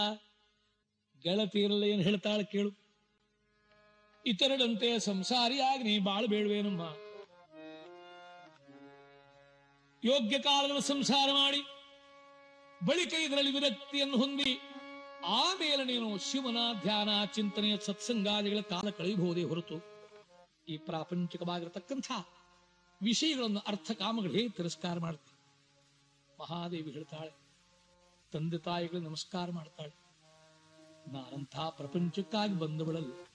ಗೆಳತಿಯರೆಲ್ಲ ಏನು ಹೇಳ್ತಾಳೆ ಕೇಳು ಇತರರಂತೆ ಸಂಸಾರಿಯಾಗಿ ನೀ ಬಾಳಬೇಡುವೇನಮ್ಮ ಯೋಗ್ಯ ಕಾಲಗಳ ಸಂಸಾರ ಮಾಡಿ ಬಳಿಕ ಇದರಲ್ಲಿ ವಿರಕ್ತಿಯನ್ನು ಹೊಂದಿ ಆಮೇಲೆ ನೀನು ಶಿವನ ಧ್ಯಾನ ಚಿಂತನೆಯ ಸತ್ಸಂಗಾದಿಗಳ ಕಾಲ ಕಳೆಯಬಹುದೇ ಹೊರತು ಈ ಪ್ರಾಪಂಚಿಕವಾಗಿರತಕ್ಕಂಥ ವಿಷಯಗಳನ್ನು ಅರ್ಥ ಕಾಮಗಳು ಹೇಗೆ ತಿರಸ್ಕಾರ ಮಾಡ್ತೀವಿ ಮಹಾದೇವಿ ಹೇಳ್ತಾಳೆ ತಂದೆ ತಾಯಿಗಳು ನಮಸ್ಕಾರ ಮಾಡ್ತಾಳೆ ನಾನಂಥ ಪ್ರಪಂಚಕ್ಕಾಗಿ ಬಂದವಳಲ್ಲ